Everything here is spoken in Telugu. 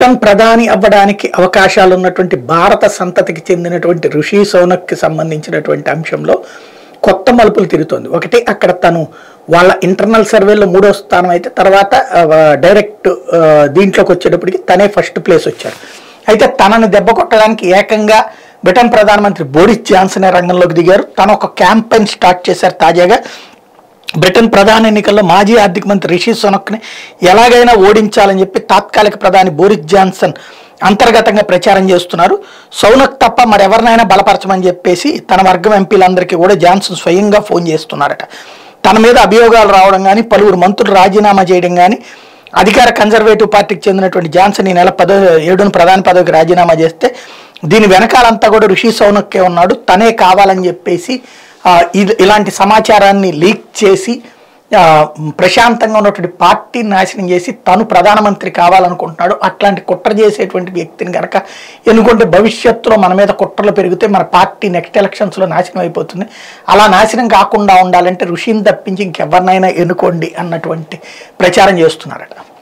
బ్రిటన్ ప్రధాని అవ్వడానికి అవకాశాలు ఉన్నటువంటి భారత సంతతికి చెందినటువంటి ఋషి సౌనక్కి సంబంధించినటువంటి అంశంలో కొత్త మలుపులు తిరుగుతోంది ఒకటి అక్కడ తను వాళ్ళ ఇంటర్నల్ సర్వేలో మూడో స్థానం అయితే తర్వాత ఆ, డైరెక్ట్ ఆ, దీంట్లోకి వచ్చేటప్పటికి తనే ఫస్ట్ ప్లేస్ వచ్చారు అయితే తనని దెబ్బ కొట్టడానికి ఏకంగా బ్రిటన్ ప్రధానమంత్రి బోరిస్ జాన్సన్ రంగంలోకి దిగారు తను ఒక క్యాంపెయిన్ స్టార్ట్ చేశారు తాజాగా బ్రిటన్ ప్రధాన ఎన్నికల్లో మాజీ ఆర్థిక మంత్రి రిషి సునక్ని ఎలాగైనా ఓడించాలని చెప్పి తాత్కాలిక ప్రధాని బోరిస్ జాన్సన్ అంతర్గతంగా ప్రచారం చేస్తున్నారు సౌనక్ తప్ప మరెవరినైనా బలపరచమని చెప్పేసి తన వర్గం ఎంపీలందరికీ కూడా జాన్సన్ స్వయంగా ఫోన్ చేస్తున్నారట తన మీద అభియోగాలు రావడం కానీ పలువురు మంత్రులు రాజీనామా చేయడం కానీ అధికార కన్జర్వేటివ్ పార్టీకి చెందినటువంటి జాన్సన్ ఈ నెల పదో ఏడున ప్రధాని పదవికి రాజీనామా చేస్తే దీని వెనకాలంతా కూడా ఋషి సౌనక్కే ఉన్నాడు తనే కావాలని చెప్పేసి ఆ, ఇది ఇలాంటి సమాచారాన్ని లీక్ చేసి ఆ, ప్రశాంతంగా ఉన్నటువంటి పార్టీని నాశనం చేసి తను ప్రధానమంత్రి కావాలనుకుంటున్నాడు అట్లాంటి కుట్ర చేసేటువంటి వ్యక్తిని కనుక ఎన్నుకుంటే భవిష్యత్తులో మన మీద కుట్రలు పెరిగితే మన పార్టీ నెక్స్ట్ ఎలక్షన్స్లో నాశనం అయిపోతుంది అలా నాశనం కాకుండా ఉండాలంటే ఋషిని తప్పించి ఇంకెవరినైనా ఎన్నుకోండి అన్నటువంటి ప్రచారం చేస్తున్నారట